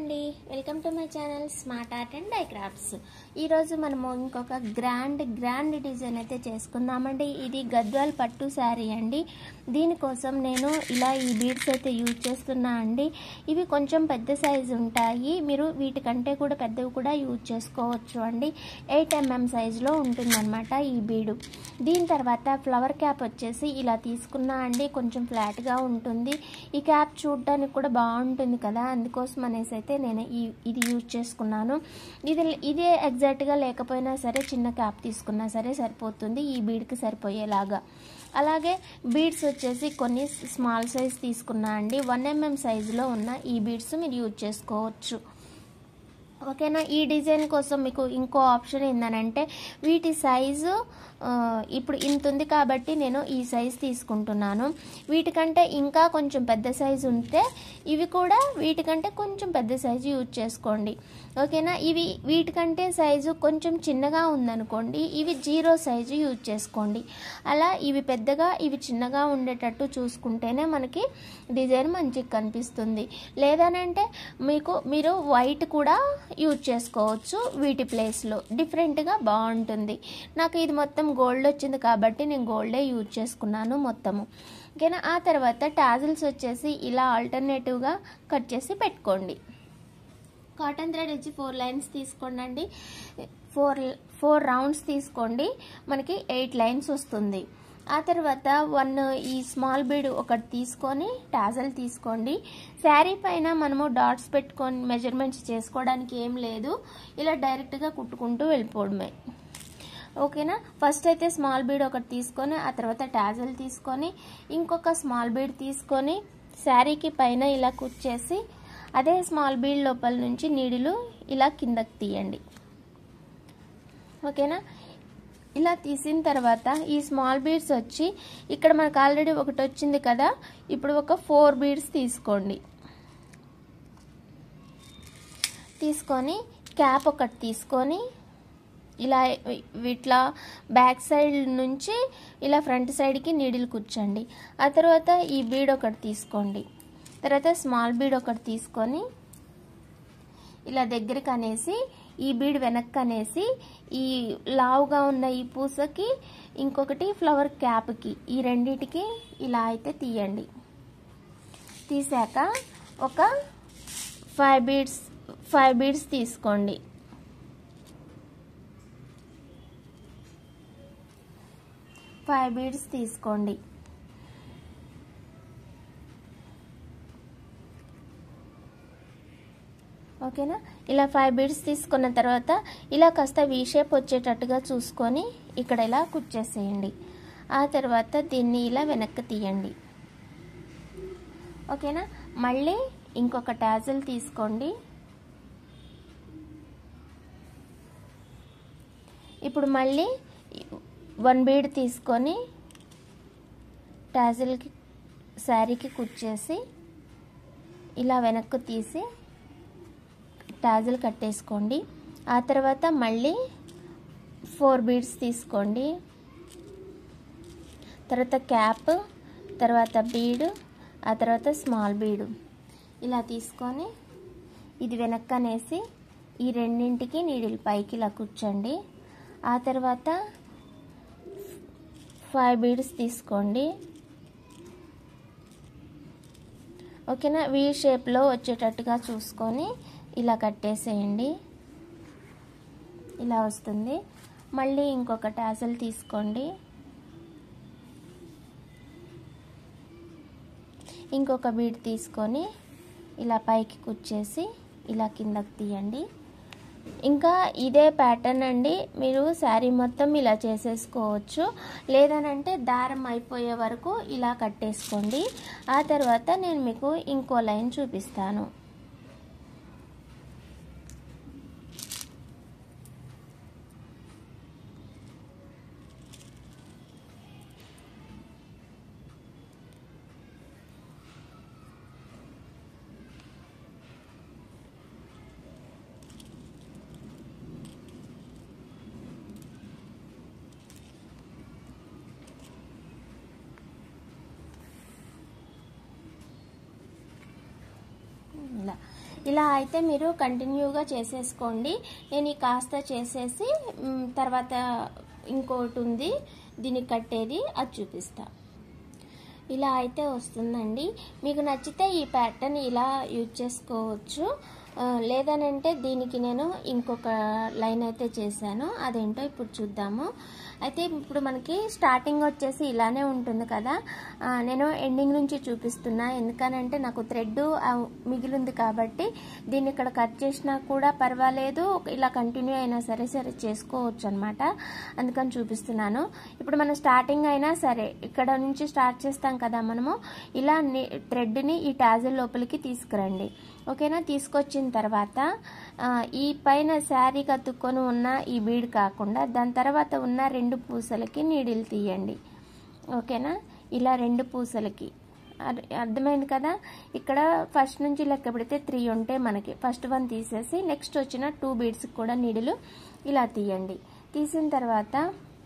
అండి welcome to my channel smart art and DIY crafts ఈరోజు మనము ఇంకొక గ్రాండ్ గ్రాండ్ డిజైన్ అయితే చేసుకుందామండి ఇది గద్వాల్ పట్టు శారీ అండి దీనికోసం నేను ఇలా ఈ బీడ్స్ అయితే యూజ్ చేస్తున్నా అండి ఇవి కొంచెం పెద్ద సైజు ఉంటాయి మీరు వీటికంటే కూడా పెద్దవి కూడా యూజ్ చేసుకోవచ్చు అండి ఎయిట్ ఎంఎం సైజులో ఉంటుందన్నమాట ఈ బీడు దీని తర్వాత ఫ్లవర్ క్యాప్ వచ్చేసి ఇలా తీసుకున్నా అండి కొంచెం ఫ్లాట్గా ఉంటుంది ఈ క్యాప్ చూడడానికి కూడా బాగుంటుంది కదా అందుకోసం అనేసి అయితే నేను ఈ ఇది యూజ్ చేసుకున్నాను ఇది ఇదే ఎగ్జాక్ట్గా లేకపోయినా సరే చిన్న క్యాప్ తీసుకున్నా సరే సరిపోతుంది ఈ బీడ్కి సరిపోయేలాగా అలాగే బీడ్స్ వచ్చేసి కొన్ని స్మాల్ సైజ్ తీసుకున్నా అండి వన్ ఎంఎం సైజులో ఉన్న ఈ బీడ్స్ మీరు యూజ్ చేసుకోవచ్చు ఓకేనా ఈ డిజైన్ కోసం మీకు ఇంకో ఆప్షన్ ఏంటనంటే వీటి సైజు ఆ, ఇప్పుడు ఇంత ఉంది కాబట్టి నేను ఈ సైజ్ తీసుకుంటున్నాను వీటికంటే ఇంకా కొంచెం పెద్ద సైజు ఉంటే ఇవి కూడా వీటికంటే కొంచెం పెద్ద సైజు యూజ్ చేసుకోండి ఓకేనా ఇవి వీటికంటే సైజు కొంచెం చిన్నగా ఉందనుకోండి ఇవి జీరో సైజు యూజ్ చేసుకోండి అలా ఇవి పెద్దగా ఇవి చిన్నగా ఉండేటట్టు చూసుకుంటేనే మనకి డిజైన్ మంచిగా కనిపిస్తుంది లేదనంటే మీకు మీరు వైట్ కూడా యూజ్ చేసుకోవచ్చు వీటి ప్లేస్లో డిఫరెంట్గా బాగుంటుంది నాకు ఇది మొత్తం గోల్డ్ వచ్చింది కాబట్టి నేను గోల్డే యూజ్ చేసుకున్నాను మొత్తము ఓకేనా ఆ తర్వాత టాజిల్స్ వచ్చేసి ఇలా ఆల్టర్నేటివ్గా కట్ చేసి పెట్టుకోండి కాటన్ థ్రెడ్ వచ్చి ఫోర్ లైన్స్ తీసుకోండి ఫోర్ ఫోర్ రౌండ్స్ తీసుకోండి మనకి ఎయిట్ లైన్స్ వస్తుంది ఆ తర్వాత వన్ ఈ స్మాల్ బీడ్ ఒకటి తీసుకొని టాజల్ తీసుకోండి శారీ పైన మనము డాట్స్ పెట్టుకొని మెజర్మెంట్స్ చేసుకోవడానికి ఏం లేదు ఇలా డైరెక్ట్గా కుట్టుకుంటూ వెళ్ళిపోవడమే ఓకేనా ఫస్ట్ అయితే స్మాల్ బీడ్ ఒకటి తీసుకొని ఆ తర్వాత టాజల్ తీసుకొని ఇంకొక స్మాల్ బీడ్ తీసుకొని శారీకి పైన ఇలా కుచ్చేసి అదే స్మాల్ బీడ్ లోపల నుంచి నీడిలు ఇలా కిందకి తీయండి ఓకేనా ఇలా తీసిన తర్వాత ఈ స్మాల్ బీడ్స్ వచ్చి ఇక్కడ మనకు ఆల్రెడీ ఒకటి వచ్చింది కదా ఇప్పుడు ఒక ఫోర్ బీడ్స్ తీసుకోండి తీసుకొని క్యాప్ ఒకటి తీసుకొని ఇలా ఇట్లా బ్యాక్ సైడ్ నుంచి ఇలా ఫ్రంట్ సైడ్కి నీడిల్ కూర్చోండి ఆ తర్వాత ఈ బీడ్ ఒకటి తీసుకోండి తర్వాత స్మాల్ బీడ్ ఒకటి తీసుకొని ఇలా దగ్గరికి అనేసి ఈ బీడ్ వెనక్కి అనేసి ఈ లావుగా ఉన్న ఈ పూసకి ఇంకొకటి ఫ్లవర్ క్యాప్కి ఈ రెండిటికి ఇలా అయితే తీయండి తీసాక ఒక ఫైవ్ బీడ్స్ ఫైవ్ బీడ్స్ తీసుకోండి ఫైవ్ బీడ్స్ తీసుకోండి ఓకేనా ఇలా ఫైవ్ బీడ్స్ తీసుకున్న తర్వాత ఇలా కాస్త వీ షేప్ వచ్చేటట్టుగా చూసుకొని ఇక్కడ ఇలా కుచ్చేసేయండి ఆ తర్వాత దీన్ని ఇలా వెనక్కి తీయండి ఓకేనా మళ్ళీ ఇంకొక టాజల్ తీసుకోండి ఇప్పుడు మళ్ళీ వన్ బీడ్ తీసుకొని టాజిల్కి శారీకి కుచ్చేసి ఇలా వెనక్కు తీసి టాజిల్ కట్టేసుకోండి ఆ తర్వాత మళ్ళీ ఫోర్ బీడ్స్ తీసుకోండి తర్వాత క్యాప్ తర్వాత బీడు ఆ తర్వాత స్మాల్ బీడు ఇలా తీసుకొని ఇది వెనక్కనేసి ఈ రెండింటికి నీడిల్ పైకి ఇలా కూర్చోండి ఆ తర్వాత ఫైవ్ బీడ్స్ తీసుకోండి ఓకేనా వీ షేప్లో వచ్చేటట్టుగా చూసుకొని ఇలా కట్టేసేయండి ఇలా వస్తుంది మళ్ళీ ఇంకొక టాసల్ తీసుకోండి ఇంకొక బీడ్ తీసుకొని ఇలా పైకి కుచ్చేసి ఇలా కిందకి తీయండి ఇంకా ఇదే ప్యాటర్న్ అండి మీరు శారీ మొత్తం ఇలా చేసేసుకోవచ్చు లేదనంటే దారం అయిపోయే వరకు ఇలా కట్టేసుకోండి ఆ తర్వాత నేను మీకు ఇంకో లైన్ చూపిస్తాను ఇలా ఇలా అయితే మీరు కంటిన్యూగా చేసేసుకోండి నేను ఈ కాస్త చేసేసి మ్, తర్వాత ఇంకోటి ఉంది దీనికి కట్టేది అది చూపిస్తా ఇలా అయితే వస్తుందండి మీకు నచ్చితే ఈ ప్యాటర్న్ ఇలా యూజ్ చేసుకోవచ్చు ఆ, లేదనంటే దీనికి నేను ఇంకొక లైన్ అయితే చేశాను అదేంటో ఇప్పుడు చూద్దాము అయితే ఇప్పుడు మనకి స్టార్టింగ్ వచ్చేసి ఇలానే ఉంటుంది కదా ఆ, నేను ఎండింగ్ నుంచి చూపిస్తున్నా ఎందుకనంటే నాకు థ్రెడ్ మిగిలింది కాబట్టి దీన్ని ఇక్కడ కట్ చేసినా కూడా పర్వాలేదు ఇలా కంటిన్యూ అయినా సరే సరే చేసుకోవచ్చు అనమాట అందుకని చూపిస్తున్నాను ఇప్పుడు మనం స్టార్టింగ్ అయినా సరే ఇక్కడ నుంచి స్టార్ట్ చేస్తాం కదా మనము ఇలా థ్రెడ్ని ఈ టాజిల్ లోపలికి తీసుకురండి ఓకేనా తీసుకొచ్చిన తర్వాత ఆ, ఈ పైన శారీ కత్తుక్కొని ఉన్న ఈ బీడ్ కాకుండా దాని తర్వాత ఉన్న రెండు పూసలకి నీడిల్ తీయండి ఓకేనా ఇలా రెండు పూసలకి అర్- అర్థమైంది కదా ఇక్కడ ఫస్ట్ నుంచి లెక్క పెడితే త్రీ ఉంటే మనకి ఫస్ట్ వన్ తీసేసి నెక్స్ట్ వచ్చిన టూ బీడ్స్కి కూడా నీడిలు ఇలా తీయండి తీసిన తర్వాత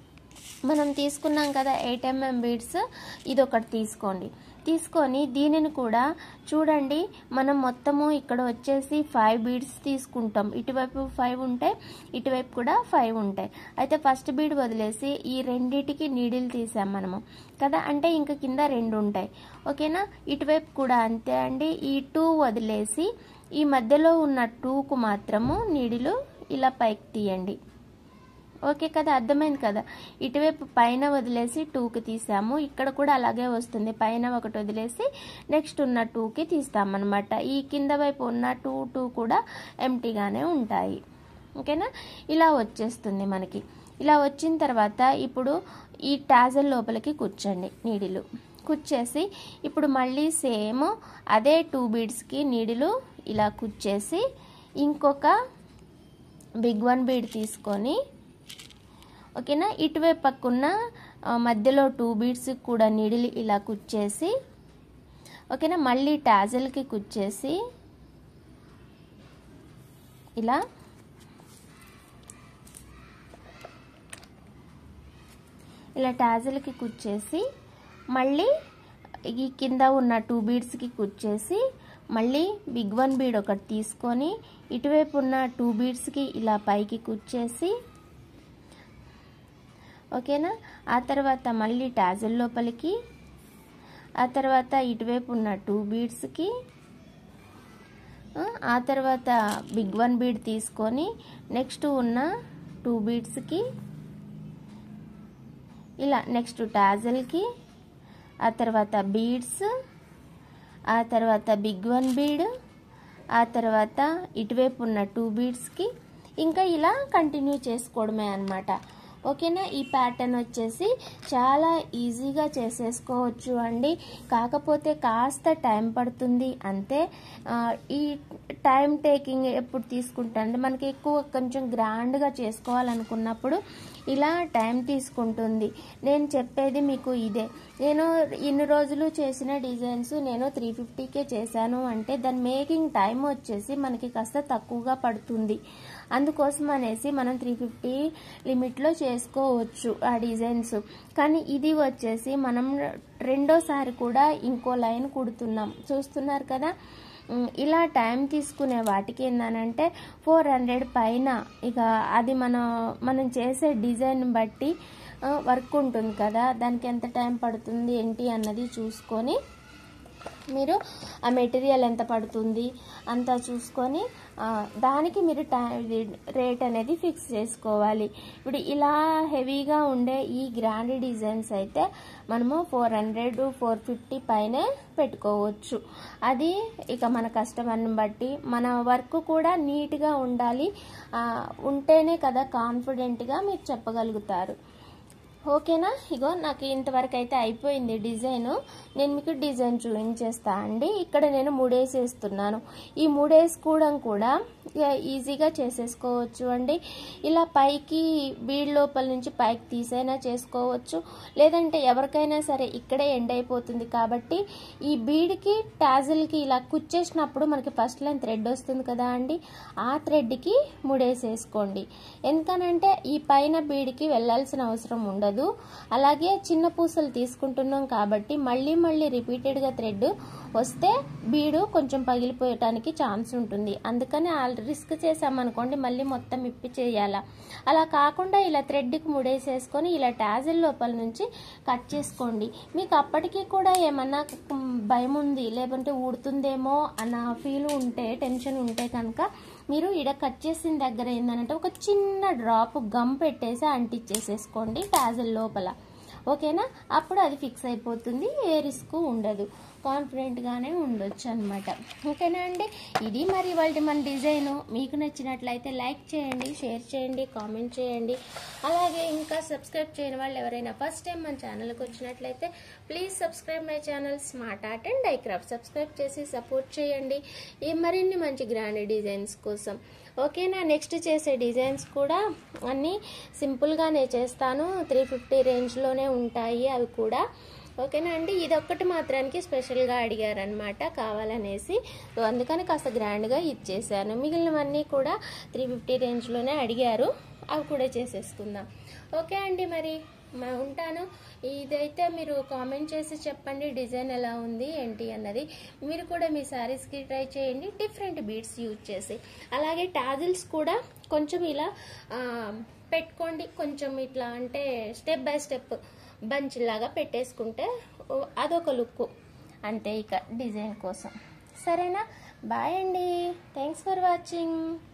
మనం తీసుకున్నాం కదా ఎయిట్ ఎంఎం బీడ్స్ ఇది ఒకటి తీసుకోండి తీసుకొని దీనిని కూడా చూడండి మనం మొత్తము ఇక్కడ వచ్చేసి ఫైవ్ బీడ్స్ తీసుకుంటాం ఇటువైపు ఫైవ్ ఉంటాయి ఇటువైపు కూడా ఫైవ్ ఉంటాయి అయితే ఫస్ట్ బీడ్ వదిలేసి ఈ రెండిటికి నీడిల్ తీసాం మనము కదా అంటే ఇంకా కింద రెండు ఉంటాయి ఓకేనా ఇటువైపు కూడా అంతే అండి ఈ టూ వదిలేసి ఈ మధ్యలో ఉన్న టూకు మాత్రము నీడిలు ఇలా పైకి తీయండి ఓకే కదా అర్థమైంది కదా ఇటువైపు పైన వదిలేసి టూకి తీసాము ఇక్కడ కూడా అలాగే వస్తుంది పైన ఒకటి వదిలేసి నెక్స్ట్ ఉన్న టూకి తీస్తామన్నమాట ఈ కింద వైపు ఉన్న టూ టూ కూడా ఎంటీగానే ఉంటాయి ఓకేనా ఇలా వచ్చేస్తుంది మనకి ఇలా వచ్చిన తర్వాత ఇప్పుడు ఈ టాజల్ లోపలికి కూర్చోండి నీడిలు కుచ్చేసి ఇప్పుడు మళ్ళీ సేమ్ అదే టూ బీడ్స్కి నీడిలు ఇలా కుచ్చేసి ఇంకొక బిగ్ వన్ బీడ్ తీసుకొని ఓకేనా ఇటువైపు పక్కన ఆ, మధ్యలో టూ బీడ్స్ కూడా నీడిలు ఇలా కుచ్చేసి ఓకేనా మళ్ళీ టాజల్కి కుచ్చేసి ఇలా ఇలా టాజల్కి కుచ్చేసి మళ్ళీ ఈ కింద ఉన్న టూ బీడ్స్కి కుచ్చేసి మళ్ళీ బిగ్ వన్ బీడ్ ఒకటి తీసుకొని ఇటువైపు ఉన్న టూ బీడ్స్కి ఇలా పైకి కుచ్చేసి ఓకేనా ఆ తర్వాత మళ్ళీ టాజల్ లోపలికి ఆ తర్వాత ఇటువైపు ఉన్న టూ బీడ్స్కి ఆ, ఆ తర్వాత బిగ్ వన్ బీడ్ తీసుకొని నెక్స్ట్ ఉన్న టూ బీడ్స్కి ఇలా నెక్స్ట్ టాజల్కి ఆ తర్వాత బీడ్స్ ఆ తర్వాత బిగ్ వన్ బీడ్ ఆ తర్వాత ఇటువైపు ఉన్న టూ బీడ్స్కి ఇంకా ఇలా కంటిన్యూ చేసుకోవడమే అన్నమాట ఓకేనా ఈ ప్యాటర్న్ వచ్చేసి చాలా ఈజీగా చేసేసుకోవచ్చు అండి కాకపోతే కాస్త టైం పడుతుంది అంతే ఆ, ఈ టైం టేకింగ్ ఎప్పుడు తీసుకుంటానంటే మనకి ఎక్కువ కొంచెం గ్రాండ్గా చేసుకోవాలనుకున్నప్పుడు ఇలా టైం తీసుకుంటుంది నేను చెప్పేది మీకు ఇదే నేను ఇన్ని రోజులు చేసిన డిజైన్స్ నేను త్రీ ఫిఫ్టీకే చేశాను అంటే దాని మేకింగ్ టైం వచ్చేసి మనకి కాస్త తక్కువగా పడుతుంది అందుకోసం అనేసి మనం త్రీ ఫిఫ్టీ లిమిట్లో చేసుకోవచ్చు ఆ డిజైన్స్ కానీ ఇది వచ్చేసి మనం రెండోసారి కూడా ఇంకో లైన్ కుడుతున్నాం చూస్తున్నారు కదా ఉమ్, ఇలా టైం తీసుకునే వాటికి ఏందనంటే ఫోర్ హండ్రెడ్ పైన ఇక అది మనం మనం చేసే డిజైన్ బట్టి ఆ, వర్క్ ఉంటుంది కదా దానికి ఎంత టైం పడుతుంది ఏంటి అన్నది చూసుకొని మీరు ఆ మెటీరియల్ ఎంత పడుతుంది అంతా చూసుకొని ఆ, దానికి మీరు టై రేట్ అనేది ఫిక్స్ చేసుకోవాలి ఇప్పుడు ఇలా హెవీగా ఉండే ఈ గ్రాండ్ డిజైన్స్ అయితే మనము ఫోర్ హండ్రెడ్ ఫోర్ ఫిఫ్టీ పైనే పెట్టుకోవచ్చు అది ఇక మన కస్టమర్ని బట్టి మన వర్క్ కూడా నీట్గా ఉండాలి ఆ, ఉంటేనే కదా కాన్ఫిడెంట్గా మీరు చెప్పగలుగుతారు ఓకేనా ఇగో నాకు ఇంతవరకు అయితే అయిపోయింది డిజైన్ నేను మీకు డిజైన్ చూపించేస్తా అండి ఇక్కడ నేను మూడేసేస్తున్నాను ఈ మూడేసుకోవడం కూడా ఇక ఈజీగా చేసేసుకోవచ్చు అండి ఇలా పైకి బీడ్ లోపల నుంచి పైకి తీసైనా చేసుకోవచ్చు లేదంటే ఎవరికైనా సరే ఇక్కడే ఎండ్ అయిపోతుంది కాబట్టి ఈ బీడ్కి టాజిల్కి ఇలా కుచ్చేసినప్పుడు మనకి ఫస్ట్ లైన్ థ్రెడ్ వస్తుంది కదా అండి ఆ థ్రెడ్కి ముడేసేసుకోండి ఎందుకనంటే ఈ పైన బీడ్కి వెళ్ళాల్సిన అవసరం ఉండదు అలాగే చిన్న పూసలు తీసుకుంటున్నాం కాబట్టి మళ్ళీ మళ్ళీ రిపీటెడ్గా థ్రెడ్ వస్తే బీడు కొంచెం పగిలిపోయటానికి ఛాన్స్ ఉంటుంది అందుకని ఆ రిస్క్ చేసామనుకోండి మళ్ళీ మొత్తం ఇప్పి చేయాలా అలా కాకుండా ఇలా థ్రెడ్కి ముడేసేసుకొని ఇలా టాజిల్ లోపల నుంచి కట్ చేసుకోండి మీకు అప్పటికీ కూడా ఏమన్నా భయం ఉంది లేకుంటే ఊడుతుందేమో అన్న ఫీల్ ఉంటే టెన్షన్ ఉంటే కనుక మీరు ఇడ కట్ చేసిన దగ్గర ఏంటంటే ఒక చిన్న డ్రాప్ గమ్ పెట్టేసి అంటించేసేసుకోండి టాజిల్ లోపల ఓకేనా అప్పుడు అది ఫిక్స్ అయిపోతుంది ఏ రిస్క్ ఉండదు కాన్ఫిడెంట్గానే ఉండొచ్చు అనమాట ఓకేనా అండి ఇది మరి వాళ్ళ మన డిజైను మీకు నచ్చినట్లయితే లైక్ చేయండి షేర్ చేయండి కామెంట్ చేయండి అలాగే ఇంకా సబ్స్క్రైబ్ చేయని వాళ్ళు ఎవరైనా ఫస్ట్ టైం మన ఛానల్కి వచ్చినట్లయితే please subscribe my channel smart art and DIY craft subscribe చేసి సపోర్ట్ చేయండి ఈ మరిన్ని మంచి గ్రాండ్ డిజైన్స్ కోసం ఓకేనా నెక్స్ట్ చేసే డిజైన్స్ కూడా అన్నీ సింపుల్గానే చేస్తాను త్రీ ఫిఫ్టీ రేంజ్లోనే ఉంటాయి అవి కూడా ఓకేనా అండి ఇది ఒక్కటి మాత్రానికి స్పెషల్గా అడిగారనమాట కావాలనేసి సో అందుకని కాస్త గ్రాండ్గా ఇచ్చేసాను మిగిలినవన్నీ కూడా త్రీ ఫిఫ్టీ రేంజ్లోనే అడిగారు అవి కూడా చేసేసుకుందాం ఓకే అండి మరి మా ఉంటాను ఇదైతే మీరు కామెంట్ చేసి చెప్పండి డిజైన్ ఎలా ఉంది ఏంటి అన్నది మీరు కూడా మీ శారీస్కి ట్రై చేయండి డిఫరెంట్ బీడ్స్ యూజ్ చేసి అలాగే టాజిల్స్ కూడా కొంచెం ఇలా ఆ, పెట్టుకోండి కొంచెం ఇట్లా అంటే స్టెప్ బై స్టెప్ బంచ్ లాగా పెట్టేసుకుంటే ఓ, అదొక లుక్ అంతే ఇక డిజైన్ కోసం సరేనా బాయ్ అండి థ్యాంక్స్ ఫర్ వాచింగ్